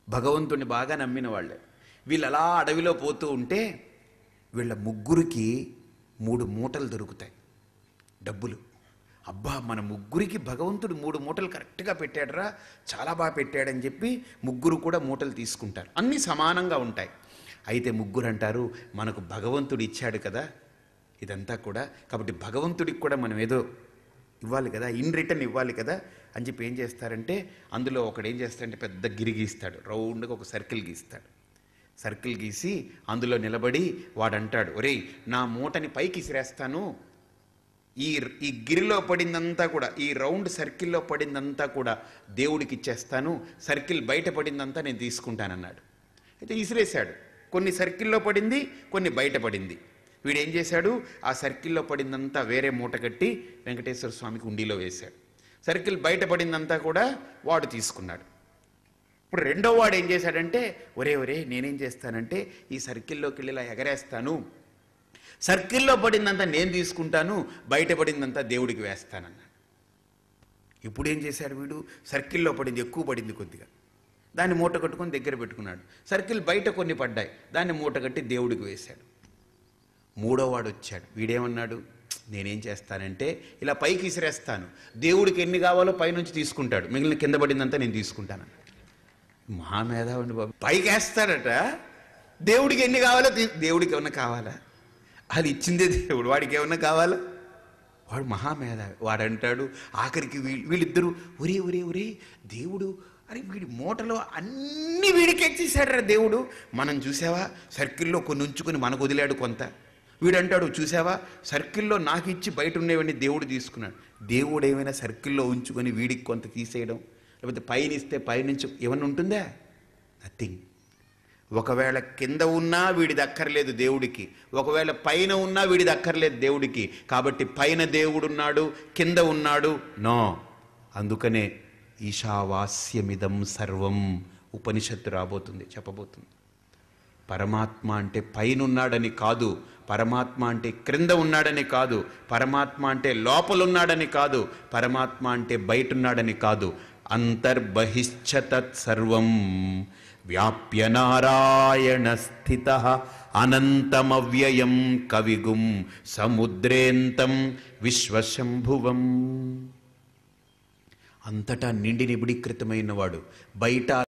భగవంతుని బాగా నమ్మిన వాళ్ళే వీళ్ళు అలా అడవిలో పోతూ ఉంటే వీళ్ళ ముగ్గురికి మూడు మూటలు దొరుకుతాయి డబ్బులు అబ్బా మన ముగ్గురికి భగవంతుడు మూడు మూటలు కరెక్ట్గా పెట్టాడురా చాలా బాగా పెట్టాడని చెప్పి ముగ్గురు కూడా మూటలు తీసుకుంటారు అన్నీ సమానంగా ఉంటాయి అయితే ముగ్గురు అంటారు మనకు భగవంతుడు ఇచ్చాడు కదా ఇదంతా కూడా కాబట్టి భగవంతుడికి కూడా మనం ఏదో ఇవ్వాలి కదా ఇన్ రిటర్న్ ఇవ్వాలి కదా అని చెప్పి ఏం చేస్తారంటే అందులో ఒకడు ఏం చేస్తాడంటే పెద్ద గిరి గీస్తాడు రౌండ్గా ఒక సర్కిల్ గీస్తాడు సర్కిల్ గీసి అందులో నిలబడి వాడు అంటాడు ఒరేయ్ నా మూటని పైకి ఇసిరేస్తాను ఈ ఈ గిరిలో పడిందంతా కూడా ఈ రౌండ్ సర్కిల్లో పడిందంతా కూడా దేవుడికి ఇచ్చేస్తాను సర్కిల్ బయట పడిందంతా నేను తీసుకుంటానన్నాడు అయితే ఇసిరేశాడు కొన్ని సర్కిల్లో పడింది కొన్ని బయట పడింది వీడు ఏం చేశాడు ఆ సర్కిల్లో పడిందంతా వేరే మూట కట్టి వెంకటేశ్వర స్వామికి ఉండిలో వేశాడు సర్కిల్ బయట పడిందంతా కూడా వాడు తీసుకున్నాడు ఇప్పుడు రెండో వాడు ఏం చేశాడంటే ఒరే ఒరే నేనేం చేస్తానంటే ఈ సర్కిల్లోకి వెళ్ళి ఇలా ఎగరేస్తాను సర్కిల్లో పడిందంతా నేను తీసుకుంటాను బయట పడిందంతా దేవుడికి వేస్తానన్నాడు ఇప్పుడు ఏం చేశాడు వీడు సర్కిల్లో పడింది ఎక్కువ పడింది కొద్దిగా దాన్ని మూట కట్టుకొని దగ్గర పెట్టుకున్నాడు సర్కిల్ బయట కొన్ని పడ్డాయి దాన్ని మూట కట్టి దేవుడికి వేశాడు మూడో వాడు వచ్చాడు వీడేమన్నాడు నేనేం చేస్తానంటే ఇలా పైకి ఇసిరేస్తాను దేవుడికి ఎన్ని కావాలో పైనుంచి తీసుకుంటాడు మిగిలిన కింద పడిందంతా నేను తీసుకుంటాను మహామేధావండి బాబు పైకి వేస్తాడట దేవుడికి ఎన్ని కావాలో తీ- దేవుడికి ఏమన్నా కావాలా అది ఇచ్చిందే దేవుడు వాడికి ఏమన్నా కావాలా వాడు మహామేధావి వాడు అంటాడు ఆఖరికి వీళ్ళు వీళ్ళిద్దరూ ఒరే ఒరే ఒరే దేవుడు అరే వీడి మూటలో అన్ని వీడికి ఎక్చేసాడు దేవుడు మనం చూసావా సర్కిల్లో కొన్ని ఉంచుకొని మనకు వదిలాడు కొంత వీడంటాడు చూసావా సర్కిల్లో నాకు ఇచ్చి బయట ఉండేవన్నీ దేవుడు తీసుకున్నాడు దేవుడు ఏమైనా సర్కిల్లో ఉంచుకొని వీడికి కొంత తీసేయడం లేకపోతే పైన ఇస్తే పైనుంచి ఏమన్నా ఉంటుందా నథింగ్ ఒకవేళ కింద ఉన్నా వీడిది అక్కర్లేదు దేవుడికి ఒకవేళ పైన ఉన్నా వీడిది అక్కర్లేదు దేవుడికి కాబట్టి పైన దేవుడున్నాడు కింద ఉన్నాడు నో అందుకనే ఈశావాస్యమిదం సర్వం ఉపనిషత్తు రాబోతుంది చెప్పబోతుంది పరమాత్మ అంటే పైనున్నాడని కాదు పరమాత్మ అంటే క్రింద ఉన్నాడని కాదు పరమాత్మ అంటే లోపలున్నాడని కాదు పరమాత్మ అంటే బయటున్నాడని కాదు అంతర్బహిశ్చ తత్సర్వం వ్యాప్య నారాయణ స్థిత అనంతమవ్యయం కవిగుం సముద్రేంతం విశ్వశంభువం అంతటా నిండి నిబిడీకృతమైన వాడు బయట